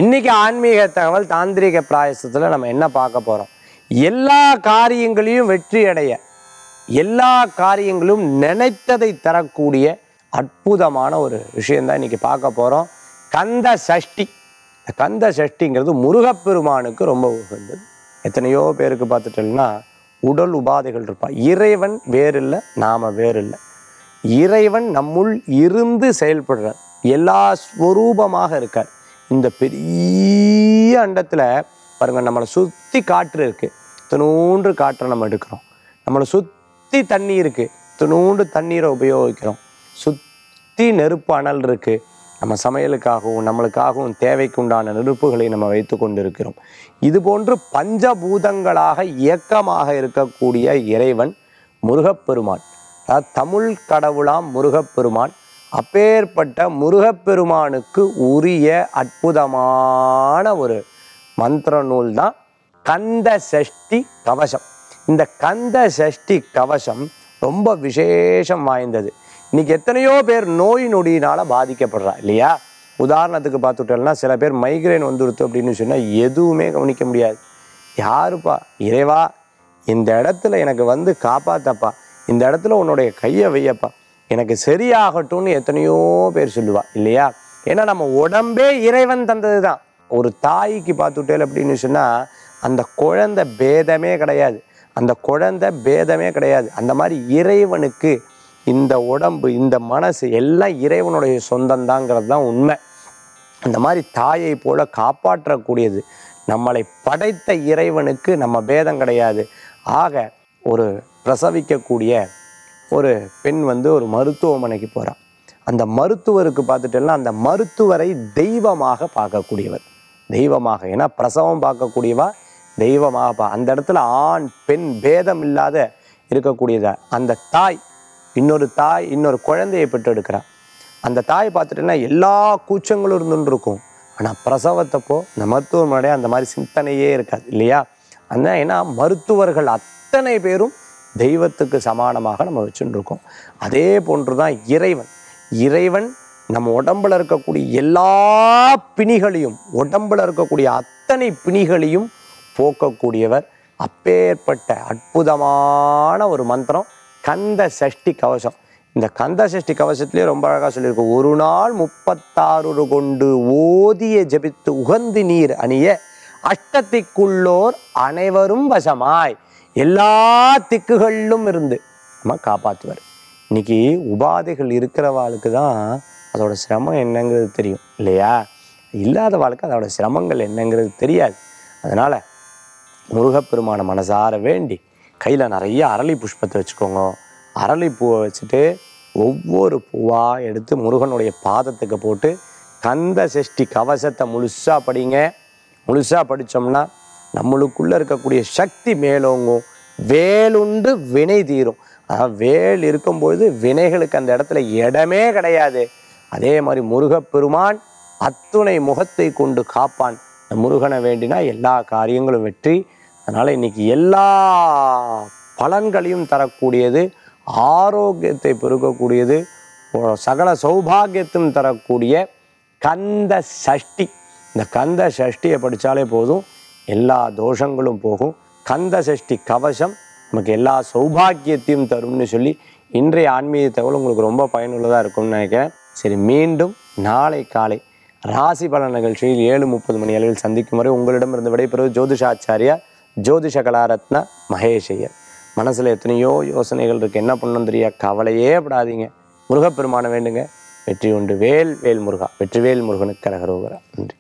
இன்னைக்கு ஆன்மீக தகவல் தாந்திரிக பிராயசத்தில் நம்ம என்ன பார்க்க போகிறோம் எல்லா காரியங்களையும் வெற்றி அடைய எல்லா காரியங்களும் நினைத்ததை தரக்கூடிய அற்புதமான ஒரு விஷயந்தான் இன்னைக்கு பார்க்க போகிறோம் கந்த சஷ்டி இந்த கந்த சஷ்டிங்கிறது முருகப்பெருமானுக்கு ரொம்ப உகந்தது எத்தனையோ பேருக்கு பார்த்துட்டோம்னா உடல் உபாதைகள் இருப்பா இறைவன் வேறில்லை நாம வேறில்லை இறைவன் நம்முள் இருந்து செயல்படுறார் எல்லா ஸ்வரூபமாக இருக்கார் இந்த பெரிய அண்டத்தில் பாருங்க நம்மளை சுற்றி காற்று இருக்கு தினூன்று காற்றை நம்ம எடுக்கிறோம் நம்மளை சுற்றி தண்ணி இருக்கு தினூண்டு தண்ணீரை உபயோகிக்கிறோம் சுற்றி நெருப்பு அனல் இருக்கு நம்ம சமையலுக்காகவும் நம்மளுக்காகவும் தேவைக்கு உண்டான நெருப்புகளை நம்ம வைத்து கொண்டு இருக்கிறோம் இது போன்று பஞ்சபூதங்களாக இயக்கமாக இருக்கக்கூடிய இறைவன் முருகப்பெருமான் அதாவது தமிழ் கடவுளாம் முருகப்பெருமான் அப்பேற்பட்ட முருகப்பெருமானுக்கு உரிய அற்புதமான ஒரு மந்திர நூல் தான் கந்த சஷ்டி கவசம் இந்த கந்த சஷ்டி கவசம் ரொம்ப விசேஷம் வாய்ந்தது இன்னைக்கு எத்தனையோ பேர் நோய் நொடியினால பாதிக்கப்படுறா இல்லையா உதாரணத்துக்கு பார்த்துட்டோம்னா சில பேர் மைக்ரைன் வந்துடுத்து அப்படின்னு சொன்னால் எதுவுமே கவனிக்க முடியாது யாருப்பா இறைவா இந்த இடத்துல எனக்கு வந்து காப்பாத்தப்பா இந்த இடத்துல உன்னுடைய கையை வையப்பா எனக்கு சரியாகட்டும்னு எத்தனையோ பேர் சொல்லுவா இல்லையா ஏன்னா நம்ம உடம்பே இறைவன் தந்தது தான் ஒரு தாய்க்கு பார்த்துட்டேல் அப்படின்னு சொன்னால் அந்த குழந்தை பேதமே கிடையாது அந்த குழந்தை பேதமே கிடையாது அந்த மாதிரி இறைவனுக்கு இந்த உடம்பு இந்த மனசு எல்லாம் இறைவனுடைய சொந்தம்தாங்கிறது தான் உண்மை அந்த மாதிரி தாயை போல காப்பாற்றக்கூடியது நம்மளை படைத்த இறைவனுக்கு நம்ம பேதம் கிடையாது ஆக ஒரு பிரசவிக்கக்கூடிய ஒரு பெண் வந்து ஒரு மருத்துவமனைக்கு போறா அந்த மருத்துவருக்கு பார்த்துட்டேன்னா அந்த மருத்துவரை தெய்வமாக பார்க்கக்கூடியவர் தெய்வமாக ஏன்னா பிரசவம் பார்க்கக்கூடியவா தெய்வமாக பா அந்த இடத்துல ஆண் பெண் பேதம் இல்லாத இருக்கக்கூடியதா அந்த தாய் இன்னொரு தாய் இன்னொரு குழந்தையை பெற்றெடுக்கிறா அந்த தாய் பார்த்துட்டேன்னா எல்லா கூச்சங்களும் இருந்துன்னு இருக்கும் ஆனால் பிரசவத்தப்போ இந்த மருத்துவமனைய அந்த மாதிரி சிந்தனையே இருக்காது இல்லையா அந்த ஏன்னா மருத்துவர்கள் அத்தனை பேரும் தெய்வத்துக்கு சமானமாக நம்ம வச்சுட்டு இருக்கோம் அதே போன்று தான் இறைவன் இறைவன் நம்ம உடம்புல இருக்கக்கூடிய எல்லா பிணிகளையும் உடம்புல இருக்கக்கூடிய அத்தனை பிணிகளையும் போக்கக்கூடியவர் அப்பேற்பட்ட அற்புதமான ஒரு மந்திரம் கந்த சஷ்டி கவசம் இந்த கந்த சஷ்டி கவசத்திலே ரொம்ப அழகாக சொல்லியிருக்கோம் ஒரு நாள் முப்பத்தாறு கொண்டு ஓதிய ஜபித்து உகந்து நீர் அணிய அஷ்டத்திக்குள்ளோர் அனைவரும் வசமாய் எல்லா திக்குகளிலும் இருந்து நம்ம காப்பாற்றுவார் இன்னைக்கு உபாதைகள் இருக்கிறவாளுக்கு தான் அதோட சிரமம் என்னங்கிறது தெரியும் இல்லையா இல்லாத வாழ்க்கை அதோட சிரமங்கள் என்னங்கிறது தெரியாது அதனால் முருகப்பெருமான மனசார வேண்டி கையில் நிறைய அரளி புஷ்பத்தை வச்சுக்கோங்க அரளி பூவை வச்சுட்டு ஒவ்வொரு பூவாக எடுத்து முருகனுடைய பாதத்துக்கு போட்டு கந்த சஷ்டி கவசத்தை முழுசாக படிங்க முழுசாக படித்தோம்னா நம்மளுக்குள்ளே இருக்கக்கூடிய சக்தி மேலோங்கும் வேலுண்டு வினை தீரும் அதாவது வேல் இருக்கும்பொழுது வினைகளுக்கு அந்த இடத்துல இடமே கிடையாது அதே மாதிரி முருகப்பெருமான் அத்துணை முகத்தை கொண்டு காப்பான் இந்த முருகனை வேண்டினா எல்லா காரியங்களும் வெற்றி அதனால் இன்னைக்கு எல்லா பலன்களையும் தரக்கூடியது ஆரோக்கியத்தை பெருக்கக்கூடியது ஒரு சகல சௌபாகியத்தையும் தரக்கூடிய கந்த சஷ்டி இந்த கந்த சஷ்டியை படித்தாலே போதும் எல்லா தோஷங்களும் போகும் கந்த சஷ்டி கவசம் நமக்கு எல்லா சௌபாக்கியத்தையும் தரும்னு சொல்லி இன்றைய ஆன்மீக தகவல் உங்களுக்கு ரொம்ப பயனுள்ளதாக இருக்கும்னு நினைக்கிறேன் சரி மீண்டும் நாளை காலை ராசி பலன் நிகழ்ச்சியில் ஏழு முப்பது மணி அளவில் சந்திக்கும் வரை உங்களிடமிருந்து விடைபெறுவது ஜோதிஷாச்சாரியா ஜோதிஷ கலாரத்ன மகேஷையர் மனசில் எத்தனையோ யோசனைகள் இருக்குது என்ன பண்ணணும் தெரியா கவலையே படாதீங்க முருகப்பெருமானை வேண்டுங்க வெற்றி உண்டு வேல் வேல் முருகா வெற்றிவேல் முருகனுக்கு கரகரோகரா நன்றி